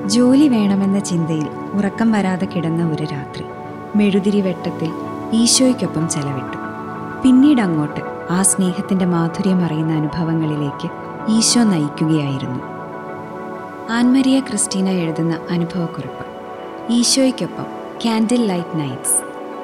ജോലി വേണമെന്ന ചിന്തയിൽ ഉറക്കം വരാതെ കിടന്ന ഒരു രാത്രി മെഴുതിരി വെട്ടത്തിൽ ഈശോയ്ക്കൊപ്പം ചെലവിട്ടു പിന്നീട് അങ്ങോട്ട് ആ സ്നേഹത്തിൻ്റെ മാധുര്യം അറിയുന്ന അനുഭവങ്ങളിലേക്ക് ഈശോ നയിക്കുകയായിരുന്നു ആൻമരിയ ക്രിസ്റ്റീന എഴുതുന്ന അനുഭവക്കുറിപ്പ് ഈശോയ്ക്കൊപ്പം ക്യാൻഡിൽ ലൈറ്റ് നൈറ്റ്സ്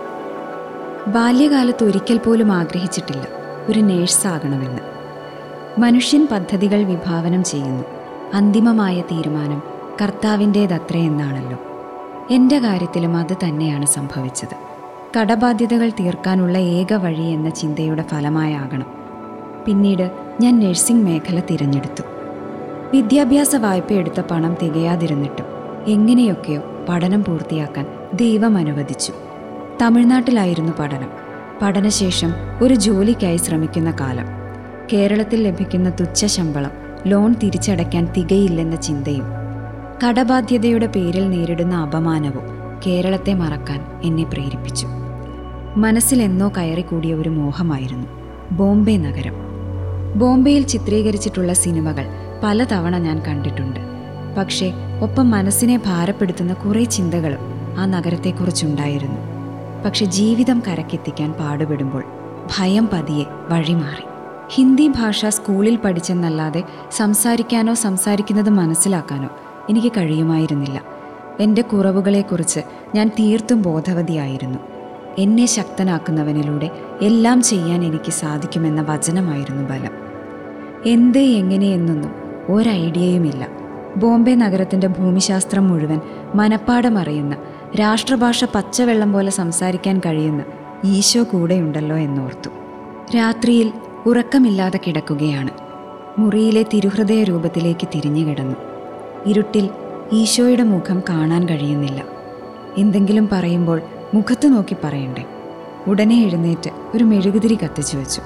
ബാല്യകാലത്ത് ഒരിക്കൽ പോലും ആഗ്രഹിച്ചിട്ടില്ല ഒരു നേഴ്സാകണമെന്ന് മനുഷ്യൻ പദ്ധതികൾ വിഭാവനം ചെയ്യുന്നു അന്തിമമായ തീരുമാനം കർത്താവിൻ്റേതത്രേ എന്നാണല്ലോ എൻ്റെ കാര്യത്തിലും അത് തന്നെയാണ് സംഭവിച്ചത് കടബാധ്യതകൾ തീർക്കാനുള്ള ഏക വഴി എന്ന ചിന്തയുടെ ഫലമായാകണം പിന്നീട് ഞാൻ നഴ്സിംഗ് മേഖല തിരഞ്ഞെടുത്തു വിദ്യാഭ്യാസ വായ്പ എടുത്ത പണം തികയാതിരുന്നിട്ടും എങ്ങനെയൊക്കെയോ പഠനം പൂർത്തിയാക്കാൻ ദൈവം അനുവദിച്ചു തമിഴ്നാട്ടിലായിരുന്നു പഠനം പഠനശേഷം ഒരു ജോലിക്കായി ശ്രമിക്കുന്ന കാലം കേരളത്തിൽ ലഭിക്കുന്ന തുച്ഛ ശമ്പളം ലോൺ തിരിച്ചടയ്ക്കാൻ തികയില്ലെന്ന ചിന്തയും കടബാധ്യതയുടെ പേരിൽ നേരിടുന്ന അപമാനവും കേരളത്തെ മറക്കാൻ എന്നെ പ്രേരിപ്പിച്ചു മനസ്സിൽ എന്നോ കയറിക്കൂടിയ ഒരു മോഹമായിരുന്നു ബോംബെ നഗരം ബോംബെയിൽ ചിത്രീകരിച്ചിട്ടുള്ള സിനിമകൾ പലതവണ ഞാൻ കണ്ടിട്ടുണ്ട് പക്ഷേ ഒപ്പം മനസ്സിനെ ഭാരപ്പെടുത്തുന്ന കുറേ ചിന്തകളും ആ നഗരത്തെക്കുറിച്ചുണ്ടായിരുന്നു പക്ഷെ ജീവിതം കരക്കെത്തിക്കാൻ പാടുപെടുമ്പോൾ ഭയം പതിയെ വഴിമാറി ഹിന്ദി ഭാഷ സ്കൂളിൽ പഠിച്ചെന്നല്ലാതെ സംസാരിക്കാനോ സംസാരിക്കുന്നത് മനസ്സിലാക്കാനോ എനിക്ക് കഴിയുമായിരുന്നില്ല എൻ്റെ കുറവുകളെക്കുറിച്ച് ഞാൻ തീർത്തും ബോധവതിയായിരുന്നു എന്നെ ശക്തനാക്കുന്നവനിലൂടെ എല്ലാം ചെയ്യാൻ എനിക്ക് സാധിക്കുമെന്ന വചനമായിരുന്നു ബലം എന്ത് എങ്ങനെയെന്നൊന്നും ഒരൈഡിയയുമില്ല ബോംബെ നഗരത്തിൻ്റെ ഭൂമിശാസ്ത്രം മുഴുവൻ മനപ്പാടമറിയുന്ന രാഷ്ട്രഭാഷ പച്ചവെള്ളം പോലെ സംസാരിക്കാൻ കഴിയുന്ന ഈശോ കൂടെയുണ്ടല്ലോ എന്നോർത്തു രാത്രിയിൽ ഉറക്കമില്ലാതെ കിടക്കുകയാണ് മുറിയിലെ തിരുഹൃദയ രൂപത്തിലേക്ക് തിരിഞ്ഞു കിടന്നു ഇരുട്ടിൽ ഈശോയുടെ മുഖം കാണാൻ കഴിയുന്നില്ല എന്തെങ്കിലും പറയുമ്പോൾ മുഖത്ത് നോക്കി പറയണ്ടേ ഉടനെ എഴുന്നേറ്റ് ഒരു മെഴുകുതിരി കത്തിച്ചു വെച്ചു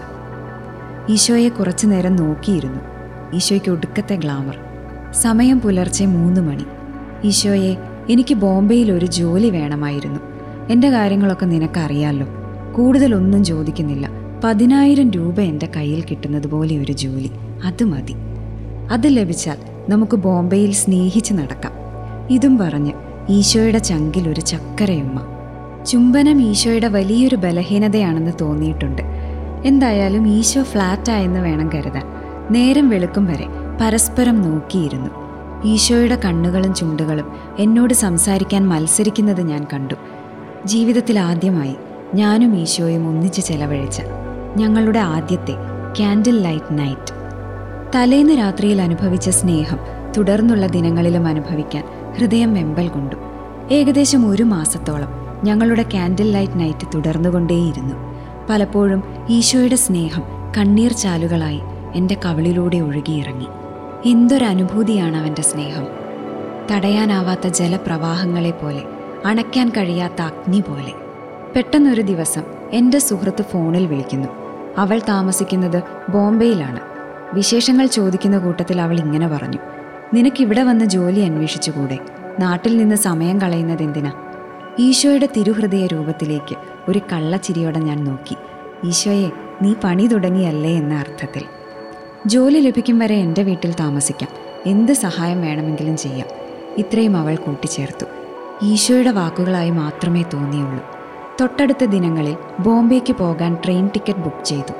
ഈശോയെ കുറച്ചു നേരം നോക്കിയിരുന്നു ഈശോയ്ക്ക് ഒടുക്കത്തെ ഗ്ലാമർ സമയം പുലർച്ചെ മൂന്ന് മണി ഈശോയെ എനിക്ക് ബോംബെയിൽ ഒരു ജോലി വേണമായിരുന്നു എൻ്റെ കാര്യങ്ങളൊക്കെ നിനക്കറിയാലോ കൂടുതലൊന്നും ചോദിക്കുന്നില്ല പതിനായിരം രൂപ എൻ്റെ കയ്യിൽ കിട്ടുന്നത് പോലെ ഒരു ജോലി അത് മതി അത് ലഭിച്ചാൽ നമുക്ക് ബോംബെയിൽ സ്നേഹിച്ച് നടക്കാം ഇതും പറഞ്ഞ് ഈശോയുടെ ചങ്കിൽ ഒരു ചക്കരയുമ്മ ചുംബനം ഈശോയുടെ വലിയൊരു ബലഹീനതയാണെന്ന് തോന്നിയിട്ടുണ്ട് എന്തായാലും ഈശോ ഫ്ലാറ്റായെന്ന് വേണം കരുതാൻ നേരം വെളുക്കും വരെ പരസ്പരം നോക്കിയിരുന്നു ഈശോയുടെ കണ്ണുകളും ചുണ്ടുകളും എന്നോട് സംസാരിക്കാൻ മത്സരിക്കുന്നത് ഞാൻ കണ്ടു ജീവിതത്തിൽ ആദ്യമായി ഞാനും ഈശോയും ഒന്നിച്ച് ചെലവഴിച്ച ഞങ്ങളുടെ ആദ്യത്തെ ക്യാൻഡിൽ ലൈറ്റ് നൈറ്റ് തലേന്ന് രാത്രിയിൽ അനുഭവിച്ച സ്നേഹം തുടർന്നുള്ള ദിനങ്ങളിലും അനുഭവിക്കാൻ ഹൃദയം വെമ്പൽ കൊണ്ടു ഏകദേശം ഒരു മാസത്തോളം ഞങ്ങളുടെ ക്യാൻഡിൽ ലൈറ്റ് നൈറ്റ് തുടർന്നുകൊണ്ടേയിരുന്നു പലപ്പോഴും ഈശോയുടെ സ്നേഹം കണ്ണീർ ചാലുകളായി എൻ്റെ കവിളിലൂടെ ഒഴുകിയിറങ്ങി എന്തൊരനുഭൂതിയാണ് അവൻ്റെ സ്നേഹം തടയാനാവാത്ത ജലപ്രവാഹങ്ങളെ പോലെ അണയ്ക്കാൻ കഴിയാത്ത അഗ്നി പോലെ പെട്ടെന്നൊരു ദിവസം എൻ്റെ സുഹൃത്ത് ഫോണിൽ വിളിക്കുന്നു അവൾ താമസിക്കുന്നത് ബോംബെയിലാണ് വിശേഷങ്ങൾ ചോദിക്കുന്ന കൂട്ടത്തിൽ അവൾ ഇങ്ങനെ പറഞ്ഞു നിനക്കിവിടെ വന്ന് ജോലി അന്വേഷിച്ചുകൂടെ നാട്ടിൽ നിന്ന് സമയം കളയുന്നത് എന്തിനാ ഈശോയുടെ തിരുഹൃദയ രൂപത്തിലേക്ക് ഒരു കള്ളച്ചിരിയോടെ ഞാൻ നോക്കി ഈശോയെ നീ പണി തുടങ്ങിയല്ലേ എന്ന അർത്ഥത്തിൽ ജോലി ലഭിക്കും വരെ എൻ്റെ വീട്ടിൽ താമസിക്കാം എന്ത് സഹായം വേണമെങ്കിലും ചെയ്യാം ഇത്രയും അവൾ കൂട്ടിച്ചേർത്തു ഈശോയുടെ വാക്കുകളായി മാത്രമേ തോന്നിയുള്ളൂ തൊട്ടടുത്ത ദിനങ്ങളിൽ ബോംബെക്ക് പോകാൻ ട്രെയിൻ ടിക്കറ്റ് ബുക്ക് ചെയ്തു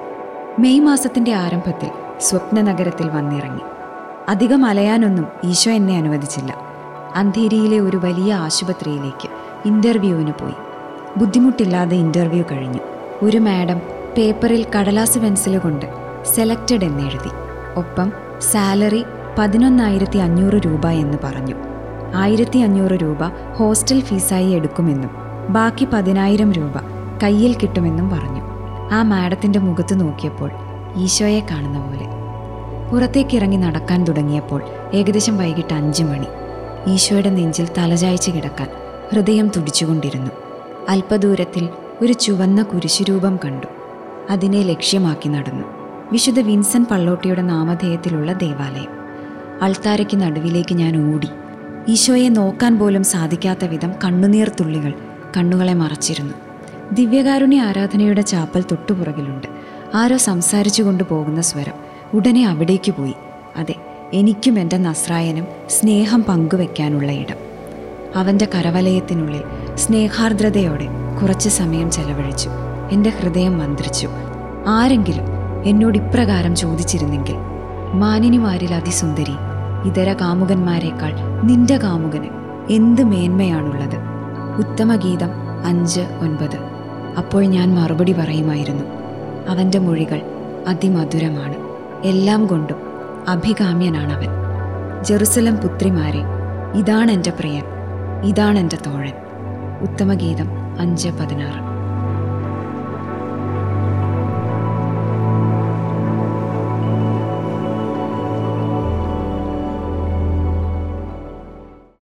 മെയ് മാസത്തിൻ്റെ ആരംഭത്തിൽ സ്വപ്ന നഗരത്തിൽ വന്നിറങ്ങി അധികം അലയാനൊന്നും ഈശോ എന്നെ അനുവദിച്ചില്ല അന്ധേരിയിലെ ഒരു വലിയ ആശുപത്രിയിലേക്ക് ഇൻ്റർവ്യൂവിന് പോയി ബുദ്ധിമുട്ടില്ലാതെ ഇൻ്റർവ്യൂ കഴിഞ്ഞു ഒരു മാഡം പേപ്പറിൽ കടലാസ് പെൻസിൽ കൊണ്ട് സെലക്റ്റഡ് എന്നെഴുതി ഒപ്പം സാലറി പതിനൊന്നായിരത്തി അഞ്ഞൂറ് രൂപ എന്ന് പറഞ്ഞു ആയിരത്തി അഞ്ഞൂറ് രൂപ ഹോസ്റ്റൽ ഫീസായി എടുക്കുമെന്നും ബാക്കി പതിനായിരം രൂപ കയ്യിൽ കിട്ടുമെന്നും പറഞ്ഞു ആ മാഡത്തിൻ്റെ മുഖത്ത് നോക്കിയപ്പോൾ ഈശോയെ കാണുന്ന പോലെ പുറത്തേക്കിറങ്ങി നടക്കാൻ തുടങ്ങിയപ്പോൾ ഏകദേശം വൈകിട്ട് അഞ്ച് മണി ഈശോയുടെ നെഞ്ചിൽ തലചായ്ച്ച് കിടക്കാൻ ഹൃദയം തുടിച്ചുകൊണ്ടിരുന്നു അല്പദൂരത്തിൽ ഒരു ചുവന്ന കുരിശുരൂപം കണ്ടു അതിനെ ലക്ഷ്യമാക്കി നടന്നു വിശുദ്ധ വിൻസൻ പള്ളോട്ടിയുടെ നാമധേയത്തിലുള്ള ദേവാലയം അൾത്താരയ്ക്ക് നടുവിലേക്ക് ഞാൻ ഓടി ഈശോയെ നോക്കാൻ പോലും സാധിക്കാത്ത വിധം കണ്ണുനീർ തുള്ളികൾ കണ്ണുകളെ മറച്ചിരുന്നു ദിവ്യകാരുണ്യ ആരാധനയുടെ ചാപ്പൽ തൊട്ടുപുറകിലുണ്ട് ആരോ സംസാരിച്ചു കൊണ്ടു പോകുന്ന സ്വരം ഉടനെ അവിടേക്ക് പോയി അതെ എനിക്കും എൻ്റെ നസ്രായനും സ്നേഹം പങ്കുവെക്കാനുള്ള ഇടം അവൻ്റെ കരവലയത്തിനുള്ളിൽ സ്നേഹാർദ്രതയോടെ കുറച്ച് സമയം ചെലവഴിച്ചു എൻ്റെ ഹൃദയം മന്ത്രിച്ചു ആരെങ്കിലും എന്നോട് ഇപ്രകാരം ചോദിച്ചിരുന്നെങ്കിൽ മാനിനിമാരിൽ അതിസുന്ദരി ഇതര കാമുകന്മാരെക്കാൾ നിന്റെ കാമുകന് എന്ത് മേന്മയാണുള്ളത് ഉത്തമഗീതം അഞ്ച് ഒൻപത് അപ്പോൾ ഞാൻ മറുപടി പറയുമായിരുന്നു അവൻ്റെ മൊഴികൾ അതിമധുരമാണ് എല്ലാം കൊണ്ടും അഭികാമ്യനാണവൻ ജെറുസലം പുത്രിമാരെ ഇതാണ് എൻ്റെ പ്രിയൻ ഇതാണ് എൻ്റെ തോഴൻ ഉത്തമഗീതം അഞ്ച് പതിനാറ്